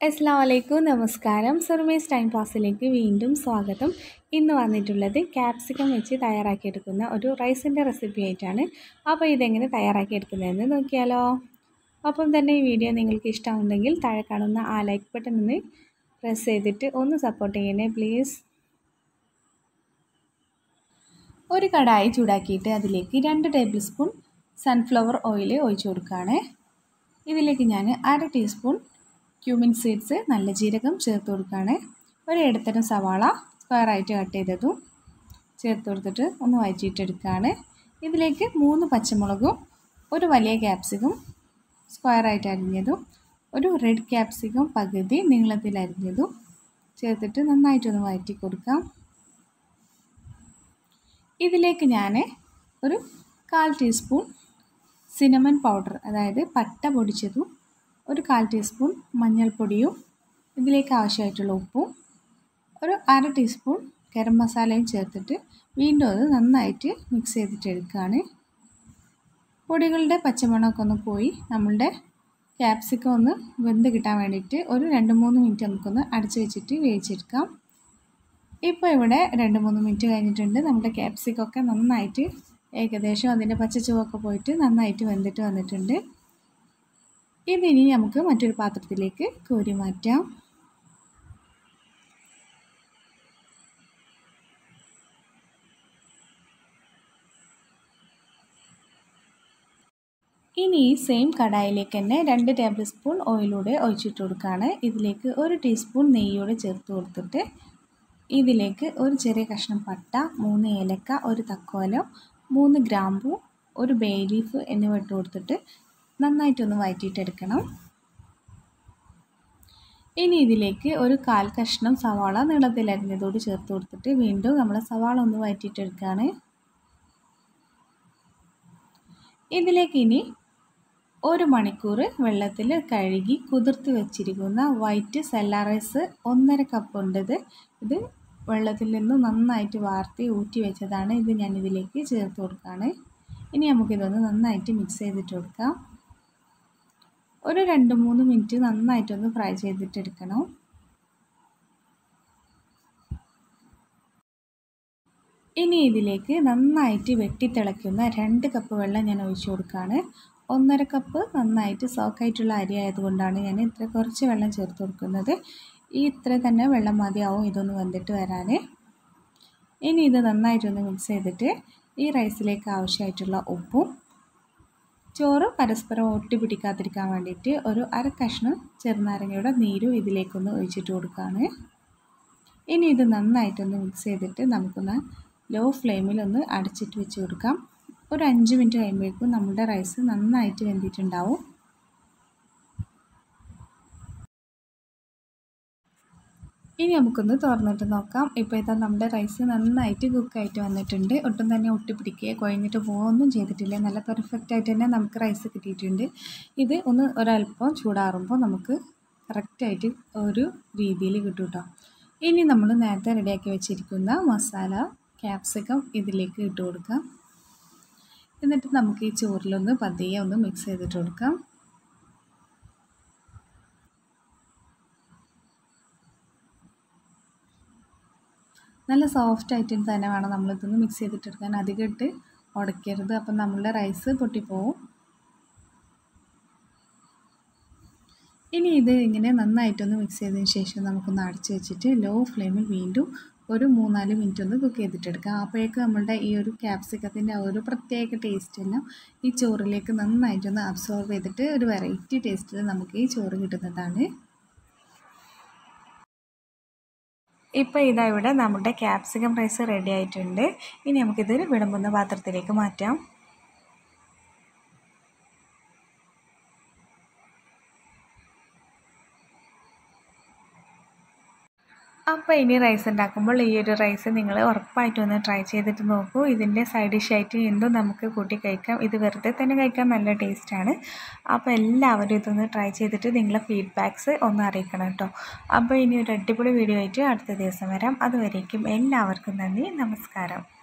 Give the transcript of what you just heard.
അസ്സാം വലൈക്കും നമസ്കാരം സുർമേസ് ടൈം പാസിലേക്ക് വീണ്ടും സ്വാഗതം ഇന്ന് വന്നിട്ടുള്ളത് ക്യാപ്സിക്കം വെച്ച് തയ്യാറാക്കിയെടുക്കുന്ന ഒരു റൈസിൻ്റെ റെസിപ്പി ആയിട്ടാണ് അപ്പോൾ ഇതെങ്ങനെ തയ്യാറാക്കിയെടുക്കുന്നതെന്ന് നോക്കിയാലോ ഒപ്പം തന്നെ ഈ വീഡിയോ നിങ്ങൾക്ക് ഇഷ്ടമുണ്ടെങ്കിൽ താഴെ കാണുന്ന ആ ലൈക്ക് ബട്ടൺ ഒന്ന് പ്രസ് ചെയ്തിട്ട് ഒന്ന് സപ്പോർട്ട് ചെയ്യണേ പ്ലീസ് ഒരു കടായി ചൂടാക്കിയിട്ട് അതിലേക്ക് രണ്ട് ടേബിൾ സ്പൂൺ സൺഫ്ലവർ ഓയിൽ ഒഴിച്ചു കൊടുക്കുകയാണ് ഇതിലേക്ക് ഞാൻ അര ടീസ്പൂൺ ക്യൂമിൻ സീഡ്സ് നല്ല ജീരകം ചേർത്ത് കൊടുക്കുകയാണ് ഒരു ഇടത്തരം സവാള സ്ക്വയറായിട്ട് കട്ട് ചെയ്തതും ചേർത്ത് കൊടുത്തിട്ട് ഒന്ന് വഴറ്റിയിട്ടെടുക്കുകയാണ് ഇതിലേക്ക് മൂന്ന് പച്ചമുളകും ഒരു വലിയ ക്യാപ്സിക്കും സ്ക്വയറായിട്ട് അരിഞ്ഞതും ഒരു റെഡ് ക്യാപ്സിക്കം പകുതി നീളത്തിൽ അരിഞ്ഞതും ചേർത്തിട്ട് നന്നായിട്ടൊന്ന് വഴറ്റി കൊടുക്കാം ഇതിലേക്ക് ഞാൻ ഒരു കാൽ ടീസ്പൂൺ സിനമൺ പൗഡർ അതായത് പട്ട പൊടിച്ചതും ഒരു കാൽ ടീസ്പൂൺ മഞ്ഞൾപ്പൊടിയും ഇതിലേക്ക് ആവശ്യമായിട്ടുള്ള ഉപ്പും ഒരു അര ടീസ്പൂൺ ഗരം മസാലയും ചേർത്തിട്ട് വീണ്ടും അത് നന്നായിട്ട് മിക്സ് ചെയ്തിട്ട് എടുക്കുകയാണ് പൊടികളുടെ പച്ചമണമൊക്കെ ഒന്ന് പോയി നമ്മളുടെ ക്യാപ്സിക്കം ഒന്ന് വെന്ത് കിട്ടാൻ വേണ്ടിയിട്ട് ഒരു രണ്ട് മൂന്ന് മിനിറ്റ് നമുക്കൊന്ന് അടച്ചു വെച്ചിട്ട് വേവിച്ചെടുക്കാം ഇപ്പോൾ ഇവിടെ രണ്ട് മൂന്ന് മിനിറ്റ് കഴിഞ്ഞിട്ടുണ്ട് നമ്മുടെ ക്യാപ്സിക്കൊക്കെ നന്നായിട്ട് ഏകദേശം അതിൻ്റെ പച്ച ചുവൊക്കെ പോയിട്ട് നന്നായിട്ട് വെന്തിട്ട് വന്നിട്ടുണ്ട് ഇതിനി നമുക്ക് മറ്റൊരു പാത്രത്തിലേക്ക് കോരി മാറ്റാം ഇനി ഈ സെയിം കടായിലേക്ക് തന്നെ രണ്ട് ടേബിൾ സ്പൂൺ ഓയിലൂടെ ഒഴിച്ചിട്ട് കൊടുക്കുകയാണ് ഇതിലേക്ക് ഒരു ടീസ്പൂൺ നെയ്യോടെ ചേർത്ത് കൊടുത്തിട്ട് ഇതിലേക്ക് ഒരു ചെറിയ കഷ്ണം പട്ട മൂന്ന് ഏലക്ക ഒരു തക്കോലം മൂന്ന് ഗ്രാമ്പു ഒരു ബേ ലീഫ് എന്നിവ ഇട്ട് കൊടുത്തിട്ട് നന്നായിട്ടൊന്ന് വഴറ്റിയിട്ടെടുക്കണം ഇനി ഇതിലേക്ക് ഒരു കാൽ കഷ്ണം സവാള നീളത്തിൽ അരിഞ്ഞതോട് ചേർത്ത് കൊടുത്തിട്ട് വീണ്ടും നമ്മൾ സവാള ഒന്ന് വഴറ്റിയിട്ടെടുക്കുകയാണ് ഇതിലേക്ക് ഇനി ഒരു മണിക്കൂർ വെള്ളത്തിൽ കഴുകി കുതിർത്ത് വെച്ചിരിക്കുന്ന വൈറ്റ് സെല്ല റൈസ് ഒന്നര കപ്പ് ഉണ്ടത് ഇത് വെള്ളത്തിൽ നിന്ന് നന്നായിട്ട് വാർത്തി ഊറ്റി വെച്ചതാണ് ഇത് ഞാൻ ഇതിലേക്ക് ചേർത്ത് കൊടുക്കുകയാണ് ഇനി നമുക്കിതൊന്ന് നന്നായിട്ട് മിക്സ് ചെയ്തിട്ട് കൊടുക്കാം ഒരു രണ്ട് മൂന്ന് മിനിറ്റ് നന്നായിട്ടൊന്ന് ഫ്രൈ ചെയ്തിട്ടെടുക്കണം ഇനി ഇതിലേക്ക് നന്നായിട്ട് വെട്ടിത്തിളയ്ക്കുന്ന രണ്ട് കപ്പ് വെള്ളം ഞാൻ ഒഴിച്ചു കൊടുക്കുകയാണ് ഒന്നര കപ്പ് നന്നായിട്ട് സോക്കായിട്ടുള്ള അരി ആയതുകൊണ്ടാണ് ഞാൻ ഇത്ര കുറച്ച് വെള്ളം ചേർത്ത് കൊടുക്കുന്നത് ഈ ഇത്ര തന്നെ വെള്ളം മതിയാവും ഇതൊന്ന് വന്നിട്ട് വരാൻ ഇനി ഇത് നന്നായിട്ടൊന്ന് മിക്സ് ചെയ്തിട്ട് ഈ റൈസിലേക്ക് ആവശ്യമായിട്ടുള്ള ഉപ്പും ചോറ് പരസ്പരം ഒട്ടി പിടിക്കാതിരിക്കാൻ വേണ്ടിയിട്ട് ഒരു അര കഷ്ണം ചെറുനാരങ്ങയുടെ നീരും ഇതിലേക്കൊന്ന് ഒഴിച്ചിട്ട് കൊടുക്കുകയാണ് ഇനി ഇത് നന്നായിട്ടൊന്ന് മിക്സ് ചെയ്തിട്ട് നമുക്കൊന്ന് ലോ ഫ്ലെയിമിൽ ഒന്ന് അടച്ചിട്ട് വെച്ച് കൊടുക്കാം ഒരു അഞ്ച് മിനിറ്റ് കഴിയുമ്പോഴേക്കും നമ്മുടെ റൈസ് നന്നായിട്ട് വെന്തിട്ടുണ്ടാവും ഇനി നമുക്കൊന്ന് തുറന്നിട്ട് നോക്കാം ഇപ്പോൾ ഇതാ നമ്മുടെ റൈസ് നന്നായിട്ട് കുക്കായിട്ട് വന്നിട്ടുണ്ട് ഒട്ടും തന്നെ ഒട്ടിപ്പിടിക്കുകയോ കുഴഞ്ഞിട്ട് പോകുകയൊന്നും ചെയ്തിട്ടില്ല നല്ല പെർഫെക്റ്റ് ആയിട്ട് തന്നെ നമുക്ക് റൈസ് കിട്ടിയിട്ടുണ്ട് ഇത് ഒന്ന് ഒരല്പം ചൂടാറുമ്പോൾ നമുക്ക് കറക്റ്റായിട്ട് ഒരു രീതിയിൽ കിട്ടും കേട്ടോ ഇനി നമ്മൾ നേരത്തെ റെഡിയാക്കി വെച്ചിരിക്കുന്ന മസാല ക്യാപ്സിക്കം ഇതിലേക്ക് ഇട്ട് കൊടുക്കാം എന്നിട്ട് നമുക്ക് ഈ ചോറിലൊന്ന് പതിയെ ഒന്ന് മിക്സ് ചെയ്തിട്ട് കൊടുക്കാം നല്ല സോഫ്റ്റ് ആയിട്ട് തന്നെ വേണം നമ്മളിതൊന്ന് മിക്സ് ചെയ്തിട്ടെടുക്കാൻ അധികം ഇട്ട് ഉടയ്ക്കരുത് അപ്പം നമ്മളുടെ റൈസ് പൊട്ടിപ്പോവും ഇനി ഇത് ഇങ്ങനെ നന്നായിട്ടൊന്ന് മിക്സ് ചെയ്തതിന് ശേഷം നമുക്കൊന്ന് അടച്ച് വെച്ചിട്ട് ലോ ഫ്ലെയിമിൽ വീണ്ടും ഒരു മൂന്നാല് മിനിറ്റ് ഒന്ന് കുക്ക് ചെയ്തിട്ടെടുക്കാം അപ്പോഴേക്ക് നമ്മളുടെ ഈ ഒരു ക്യാപ്സിക്കത്തിൻ്റെ ആ ഒരു പ്രത്യേക ടേസ്റ്റ് എല്ലാം ഈ ചോറിലേക്ക് നന്നായിട്ടൊന്ന് അബ്സോർവ് ചെയ്തിട്ട് ഒരു വെറൈറ്റി ടേസ്റ്റിൽ നമുക്ക് ഈ ചോറ് കിട്ടുന്നതാണ് ഇപ്പോൾ ഇതാ ഇവിടെ നമ്മുടെ ക്യാപ്സിക്കം റൈസ് റെഡി ആയിട്ടുണ്ട് ഇനി നമുക്കിത് വിളമ്പുന്ന പാത്രത്തിലേക്ക് മാറ്റാം അപ്പോൾ ഇനി റൈസ് ഉണ്ടാക്കുമ്പോൾ ഈ ഒരു റൈസ് നിങ്ങൾ ഉറപ്പായിട്ടും ഒന്ന് ട്രൈ ചെയ്തിട്ട് നോക്കൂ ഇതിൻ്റെ സൈഡ് ഡിഷായിട്ട് എന്തും നമുക്ക് കൂട്ടി കഴിക്കാം ഇത് വെറുതെ തന്നെ കഴിക്കാൻ നല്ല ടേസ്റ്റാണ് അപ്പോൾ എല്ലാവരും ഇതൊന്ന് ട്രൈ ചെയ്തിട്ട് നിങ്ങളെ ഫീഡ്ബാക്ക്സ് ഒന്ന് അറിയിക്കണം കേട്ടോ അപ്പോൾ ഇനി ഒരു അടിപൊളി വീഡിയോ ആയിട്ട് അടുത്ത ദിവസം വരാം അതുവരേക്കും എല്ലാവർക്കും നന്ദി നമസ്കാരം